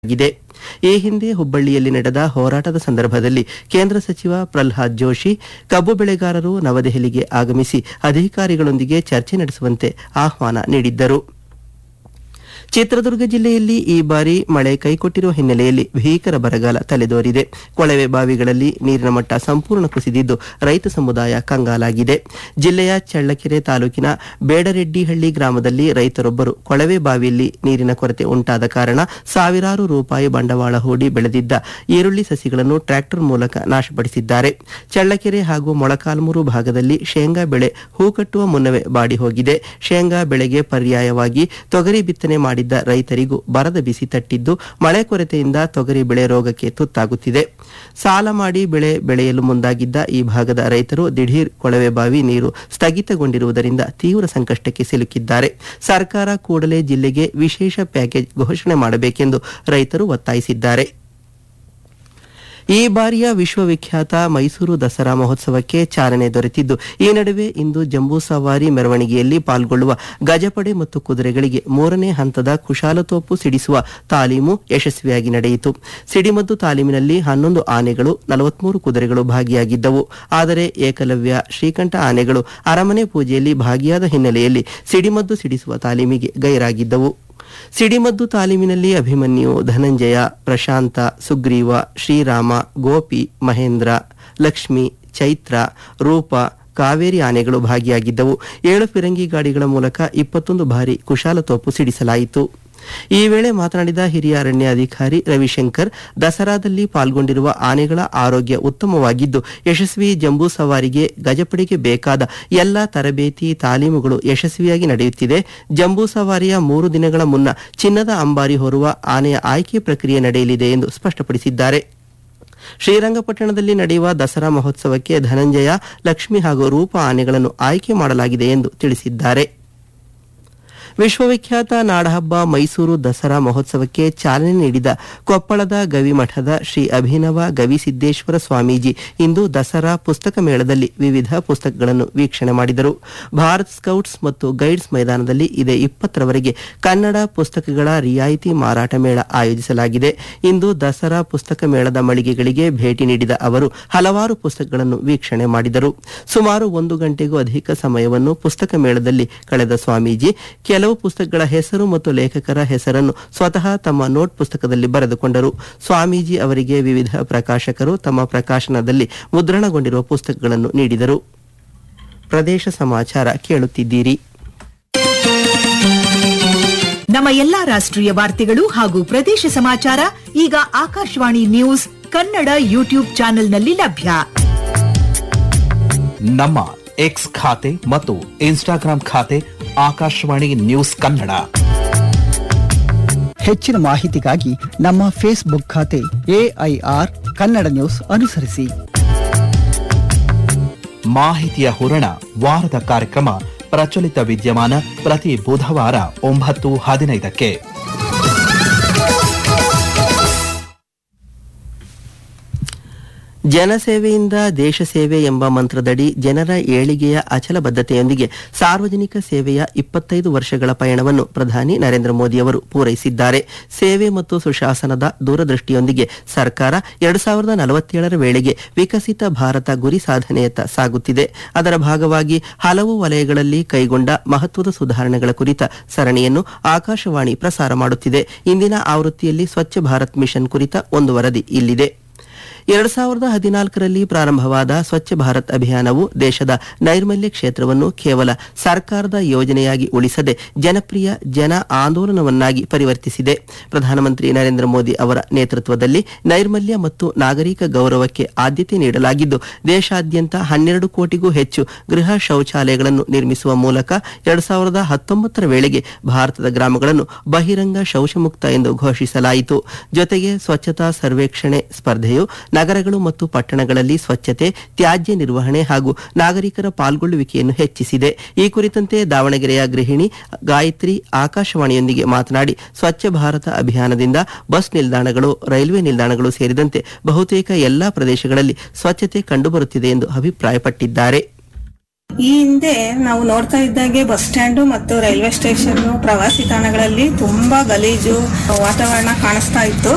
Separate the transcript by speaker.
Speaker 1: ಆಗಿದೆ ಈ ಹಿಂದೆ ಹುಬ್ಬಳ್ಳಿಯಲ್ಲಿ ನಡೆದ ಹೋರಾಟದ ಸಂದರ್ಭದಲ್ಲಿ ಕೇಂದ್ರ ಸಚಿವ ಪ್ರಲ್ಹಾದ್ ಜೋಶಿ ಕಬ್ಬು ಬೆಳೆಗಾರರು ನವದೆಹಲಿಗೆ ಆಗಮಿಸಿ ಅಧಿಕಾರಿಗಳೊಂದಿಗೆ ಚರ್ಚೆ ನಡೆಸುವಂತೆ ಆಹ್ವಾನ ನೀಡಿದ್ದರು ಚಿತ್ರದುರ್ಗ ಜಿಲ್ಲೆಯಲ್ಲಿ ಈ ಬಾರಿ ಮಳೆ ಕೈಕೊಟ್ಟಿರುವ ಹಿನ್ನೆಲೆಯಲ್ಲಿ ಭೀಕರ ಬರಗಾಲ ತಲೆದೋರಿದೆ ಕೊಳವೆ ಬಾವಿಗಳಲ್ಲಿ ನೀರಿನ ಮಟ್ಟ ಸಂಪೂರ್ಣ ಕುಸಿದಿದ್ದು ರೈತ ಸಮುದಾಯ ಕಂಗಾಲಾಗಿದೆ ಜಿಲ್ಲೆಯ ಚಳ್ಳಕೆರೆ ತಾಲೂಕಿನ ಬೇಡರೆಡ್ಡಿಹಳ್ಳಿ ಗ್ರಾಮದಲ್ಲಿ ರೈತರೊಬ್ಬರು ಕೊಳವೆ ಬಾವಿಯಲ್ಲಿ ನೀರಿನ ಕೊರತೆ ಉಂಟಾದ ಕಾರಣ ಸಾವಿರಾರು ರೂಪಾಯಿ ಬಂಡವಾಳ ಹೂಡಿ ಬೆಳೆದಿದ್ದ ಈರುಳ್ಳಿ ಸಸಿಗಳನ್ನು ಟ್ರ್ಯಾಕ್ಟರ್ ಮೂಲಕ ನಾಶಪಡಿಸಿದ್ದಾರೆ ಚಳ್ಳಕೆರೆ ಹಾಗೂ ಮೊಳಕಾಲ್ಮೂರು ಭಾಗದಲ್ಲಿ ಶೇಂಗಾ ಬೆಳೆ ಹೂ ಕಟ್ಟುವ ಮುನ್ನವೇ ಬಾಡಿ ಹೋಗಿದೆ ಶೇಂಗಾ ಬೆಳೆಗೆ ಪರ್ಯಾಯವಾಗಿ ತೊಗರಿ ಬಿತ್ತನೆ ಮಾಡಿದ್ದ ರೈತರಿಗೂ ಬರದ ಬಿಸಿ ತಟ್ಟಿದ್ದು ಮಳೆ ಕೊರತೆಯಿಂದ ತೊಗರಿ ಬೆಳೆ ರೋಗಕ್ಕೆ ತುತ್ತಾಗುತ್ತಿದೆ ಸಾಲ ಮಾಡಿ ಬೆಳೆ ಬೆಳೆಯಲು ಮುಂದಾಗಿದ್ದ ಈ ಭಾಗದ ರೈತರು ದಿಢೀರ್ ಕೊಳವೆ ಬಾವಿ ನೀರು ಸ್ಥಗಿತಗೊಂಡಿರುವುದರಿಂದ ತೀವ್ರ ಸಂಕಷ್ಟಕ್ಕೆ ಸಿಲುಕಿದ್ದಾರೆ ಸರ್ಕಾರ ಕೂಡಲೇ ಜಿಲ್ಲೆಗೆ ವಿಶೇಷ ಪ್ಯಾಕೇಜ್ ಘೋಷಣೆ ಮಾಡಬೇಕೆಂದು ರೈತರು ಒತ್ತಾಯಿಸಿದ್ದಾರೆ ಈ ಬಾರಿಯ ವಿಶ್ವವಿಖ್ಯಾತ ಮೈಸೂರು ದಸರಾ ಮಹೋತ್ಸವಕ್ಕೆ ಚಾಲನೆ ದೊರೆತಿದ್ದು ಈ ನಡುವೆ ಇಂದು ಜಂಬೂ ಸವಾರಿ ಮೆರವಣಿಗೆಯಲ್ಲಿ ಪಾಲ್ಗೊಳ್ಳುವ ಗಜಪಡೆ ಮತ್ತು ಕುದುರೆಗಳಿಗೆ ಮೂರನೇ ಹಂತದ ಕುಶಾಲತೋಪು ಸಿಡಿಸುವ ತಾಲೀಮು ಯಶಸ್ವಿಯಾಗಿ ನಡೆಯಿತು ಸಿಡಿಮದ್ದು ತಾಲೀಮಿನಲ್ಲಿ ಹನ್ನೊಂದು ಆನೆಗಳು ನಲವತ್ಮೂರು ಕುದುರೆಗಳು ಭಾಗಿಯಾಗಿದ್ದವು ಆದರೆ ಏಕಲವ್ಯ ಶ್ರೀಕಂಠ ಆನೆಗಳು ಅರಮನೆ ಪೂಜೆಯಲ್ಲಿ ಭಾಗಿಯಾದ ಹಿನ್ನೆಲೆಯಲ್ಲಿ ಸಿಡಿಮದ್ದು ಸಿಡಿಸುವ ತಾಲೀಮಿಗೆ ಗೈರಾಗಿದ್ದವು ಸಿಡಿಮದ್ದು ತಾಲೀಮಿನಲ್ಲಿ ಅಭಿಮನ್ಯು ಧನಂಜಯ ಪ್ರಶಾಂತ ಸುಗ್ರೀವ ಶ್ರೀರಾಮ ಗೋಪಿ ಮಹೇಂದ್ರ ಲಕ್ಷ್ಮಿ ಚೈತ್ರ ರೂಪ ಕಾವೇರಿ ಆನೆಗಳು ಭಾಗಿಯಾಗಿದ್ದವು ಏಳು ಫಿರಂಗಿ ಗಾಡಿಗಳ ಮೂಲಕ ಇಪ್ಪತ್ತೊಂದು ಬಾರಿ ಕುಶಾಲತೋಪು ಸಿಡಿಸಲಾಯಿತು ಈ ವೇಳೆ ಮಾತನಾಡಿದ ಹಿರಿಯ ಅರಣ್ಯಾಧಿಕಾರಿ ರವಿಶಂಕರ್ ದಸರಾದಲ್ಲಿ ಪಾಲ್ಗೊಂಡಿರುವ ಆನೆಗಳ ಆರೋಗ್ಯ ಉತ್ತಮವಾಗಿದ್ದು ಯಶಸ್ವಿ ಜಂಬೂ ಸವಾರಿಗೆ ಗಜಪಡೆಗೆ ಬೇಕಾದ ಎಲ್ಲ ತರಬೇತಿ ತಾಲೀಮುಗಳು ಯಶಸ್ವಿಯಾಗಿ ನಡೆಯುತ್ತಿದೆ ಜಂಬೂ ಸವಾರಿಯ ಮೂರು ದಿನಗಳ ಮುನ್ನ ಚಿನ್ನದ ಅಂಬಾರಿ ಹೊರುವ ಆನೆಯ ಆಯ್ಕೆ ಪ್ರಕ್ರಿಯೆ ನಡೆಯಲಿದೆ ಎಂದು ಸ್ಪಷ್ಟಪಡಿಸಿದ್ದಾರೆ ಶ್ರೀರಂಗಪಟ್ಟಣದಲ್ಲಿ ನಡೆಯುವ ದಸರಾ ಮಹೋತ್ಸವಕ್ಕೆ ಧನಂಜಯ ಲಕ್ಷ್ಮಿ ಹಾಗೂ ರೂಪ ಆನೆಗಳನ್ನು ಆಯ್ಕೆ ಮಾಡಲಾಗಿದೆ ಎಂದು ತಿಳಿಸಿದ್ದಾರೆ ವಿಶ್ವವಿಖ್ಯಾತ ನಾಡಹಬ್ಬ ಮೈಸೂರು ದಸರಾ ಮಹೋತ್ಸವಕ್ಕೆ ಚಾಲನೆ ನೀಡಿದ ಕೊಪ್ಪಳದ ಗವಿಮಠದ ಶ್ರೀ ಅಭಿನವ ಗವಿಸಿದ್ದೇಶ್ವರ ಸ್ವಾಮೀಜಿ ಇಂದು ದಸರಾ ಪುಸ್ತಕ ಮೇಳದಲ್ಲಿ ವಿವಿಧ ಪುಸ್ತಕಗಳನ್ನು ವೀಕ್ಷಣೆ ಮಾಡಿದರು ಭಾರತ್ ಸ್ಕೌಟ್ಸ್ ಮತ್ತು ಗೈಡ್ಸ್ ಮೈದಾನದಲ್ಲಿ ಇದೇ ಇಪ್ಪತ್ತರವರೆಗೆ ಕನ್ನಡ ಪುಸ್ತಕಗಳ ರಿಯಾಯಿತಿ ಮಾರಾಟ ಮೇಳ ಆಯೋಜಿಸಲಾಗಿದೆ ಇಂದು ದಸರಾ ಪುಸ್ತಕ ಮೇಳದ ಮಳಿಗೆಗಳಿಗೆ ಭೇಟಿ ನೀಡಿದ ಅವರು ಹಲವಾರು ಪುಸ್ತಕಗಳನ್ನು ವೀಕ್ಷಣೆ ಮಾಡಿದರು ಸುಮಾರು ಒಂದು ಗಂಟೆಗೂ ಅಧಿಕ ಸಮಯವನ್ನು ಪುಸ್ತಕ ಮೇಳದಲ್ಲಿ ಕಳೆದ ಸ್ವಾಮೀಜಿ ಕೆಲವು ಪುಸ್ತಕಗಳ ಹೆಸರು ಮತ್ತು ಲೇಖಕರ ಹೆಸರನ್ನು ಸ್ವತಃ ತಮ್ಮ ನೋಟ್ ಪುಸ್ತಕದಲ್ಲಿ ಬರೆದುಕೊಂಡರು ಸ್ವಾಮೀಜಿ ಅವರಿಗೆ ವಿವಿಧ ಪ್ರಕಾಶಕರು ತಮ್ಮ ಪ್ರಕಾಶನದಲ್ಲಿ ಮುದ್ರಣಗೊಂಡಿರುವ ಪುಸ್ತಕಗಳನ್ನು ನೀಡಿದರು ಪ್ರದೇಶ ಸಮಾಚಾರ ಕೇಳುತ್ತಿದ್ದೀರಿ
Speaker 2: ನಮ್ಮ ಎಲ್ಲಾ ರಾಷ್ಟ್ರೀಯ ವಾರ್ತೆಗಳು ಹಾಗೂ ಪ್ರದೇಶ ಸಮಾಚಾರ ಈಗ ಆಕಾಶವಾಣಿ ನ್ಯೂಸ್ ಕನ್ನಡ ಯೂಟ್ಯೂಬ್ ಚಾನೆಲ್ನಲ್ಲಿ ಲಭ್ಯ
Speaker 3: ನಮ್ಮ ಎಕ್ಸ್ ಖಾತೆ ಮತ್ತು ಇನ್ಸ್ಟಾಗ್ರಾಂ ಖಾತೆ ಆಕಾಶವಾಣಿ ನ್ಯೂಸ್ ಕನ್ನಡ
Speaker 4: ಹೆಚ್ಚಿನ ಮಾಹಿತಿಗಾಗಿ ನಮ್ಮ ಫೇಸ್ಬುಕ್ ಖಾತೆ ಎಐಆರ್ ಕನ್ನಡ ನ್ಯೂಸ್ ಅನುಸರಿಸಿ
Speaker 3: ಮಾಹಿತಿಯ ಹೂರಣ ವಾರದ ಕಾರ್ಯಕ್ರಮ ಪ್ರಚಲಿತ ವಿದ್ಯಮಾನ ಪ್ರತಿ ಬುಧವಾರ ಒಂಬತ್ತು ಹದಿನೈದಕ್ಕೆ
Speaker 1: ಜನಸೇವೆಯಿಂದ ದೇಶ ಸೇವೆ ಎಂಬ ಮಂತ್ರದಡಿ ಜನರ ಏಳಿಗೆಯ ಅಚಲ ಬದ್ಧತೆಯೊಂದಿಗೆ ಸಾರ್ವಜನಿಕ ಸೇವೆಯ ಇಪ್ಪತ್ತೈದು ವರ್ಷಗಳ ಪಯಣವನ್ನು ಪ್ರಧಾನಿ ನರೇಂದ್ರ ಮೋದಿ ಅವರು ಪೂರೈಸಿದ್ದಾರೆ ಸೇವೆ ಮತ್ತು ಸುಶಾಸನದ ದೂರದೃಷ್ಟಿಯೊಂದಿಗೆ ಸರ್ಕಾರ ಎರಡು ಸಾವಿರದ ನಲವತ್ತೇಳರ ವೇಳೆಗೆ ವಿಕಸಿತ ಭಾರತ ಗುರಿ ಸಾಧನೆಯತ್ತ ಸಾಗುತ್ತಿದೆ ಅದರ ಭಾಗವಾಗಿ ಹಲವು ವಲಯಗಳಲ್ಲಿ ಕೈಗೊಂಡ ಮಹತ್ವದ ಸುಧಾರಣೆಗಳ ಕುರಿತ ಸರಣಿಯನ್ನು ಆಕಾಶವಾಣಿ ಪ್ರಸಾರ ಮಾಡುತ್ತಿದೆ ಇಂದಿನ ಆವೃತ್ತಿಯಲ್ಲಿ ಸ್ವಚ್ಛ ಭಾರತ್ ಮಿಷನ್ ಕುರಿತ ಒಂದು ವರದಿ ಇಲ್ಲಿದೆ ಎರಡು ಸಾವಿರದ ಹದಿನಾಲ್ಕರಲ್ಲಿ ಪ್ರಾರಂಭವಾದ ಸ್ವಚ್ಛ ಭಾರತ್ ಅಭಿಯಾನವು ದೇಶದ ನೈರ್ಮಲ್ಯ ಕ್ಷೇತ್ರವನ್ನು ಕೇವಲ ಸರ್ಕಾರದ ಯೋಜನೆಯಾಗಿ ಉಳಿಸದೆ ಜನಪ್ರಿಯ ಜನ ಆಂದೋಲನವನ್ನಾಗಿ ಪರಿವರ್ತಿಸಿದೆ ಪ್ರಧಾನಮಂತ್ರಿ ನರೇಂದ್ರ ಮೋದಿ ಅವರ ನೇತೃತ್ವದಲ್ಲಿ ನೈರ್ಮಲ್ಯ ಮತ್ತು ನಾಗರಿಕ ಗೌರವಕ್ಕೆ ಆದ್ಯತೆ ನೀಡಲಾಗಿದ್ದು ದೇಶಾದ್ಯಂತ ಹನ್ನೆರಡು ಕೋಟಿಗೂ ಹೆಚ್ಚು ಗೃಹ ಶೌಚಾಲಯಗಳನ್ನು ನಿರ್ಮಿಸುವ ಮೂಲಕ ಎರಡು ಸಾವಿರದ ಹತ್ತೊಂಬತ್ತರ ವೇಳೆಗೆ ಭಾರತದ ಗ್ರಾಮಗಳನ್ನು ಬಹಿರಂಗ ಶೌಚಮುಕ್ತ ಎಂದು ಘೋಷಿಸಲಾಯಿತು ಜೊತೆಗೆ ಸ್ವಚ್ಛತಾ ಸರ್ವೇಕ್ಷಣೆ ಸ್ಪರ್ಧೆಯು ನಗರಗಳು ಮತ್ತು ಪಟ್ಟಣಗಳಲ್ಲಿ ಸ್ವಚ್ಛತೆ ತ್ಯಾಜ್ಯ ನಿರ್ವಹಣೆ ಹಾಗೂ ನಾಗರಿಕರ ಪಾಲ್ಗೊಳ್ಳುವಿಕೆಯನ್ನು ಹೆಚ್ಚಿಸಿದೆ ಈ ಕುರಿತಂತೆ ದಾವಣಗೆರೆಯ ಗೃಹಿಣಿ ಗಾಯತ್ರಿ ಆಕಾಶವಾಣಿಯೊಂದಿಗೆ ಮಾತನಾಡಿ ಸ್ವಚ್ಛ ಭಾರತ ಅಭಿಯಾನದಿಂದ ಬಸ್ ನಿಲ್ದಾಣಗಳು ರೈಲ್ವೆ ನಿಲ್ದಾಣಗಳು ಸೇರಿದಂತೆ ಬಹುತೇಕ ಎಲ್ಲಾ ಪ್ರದೇಶಗಳಲ್ಲಿ ಸ್ವಚ್ಛತೆ ಕಂಡುಬರುತ್ತಿದೆ ಎಂದು ಅಭಿಪ್ರಾಯಪಟ್ಟಿದ್ದಾರೆ
Speaker 5: ಈ ಹಿಂದೆ ನಾವು ನೋಡ್ತಾ ಇದ್ದಾಗೆ ಬಸ್ ಸ್ಟ್ಯಾಂಡ್ ಮತ್ತು ರೈಲ್ವೆ ಸ್ಟೇಷನ್ ಪ್ರವಾಸಿ ತಾಣಗಳಲ್ಲಿ ತುಂಬಾ ಗಲೀಜು ವಾತಾವರಣ ಕಾಣಿಸ್ತಾ ಇತ್ತು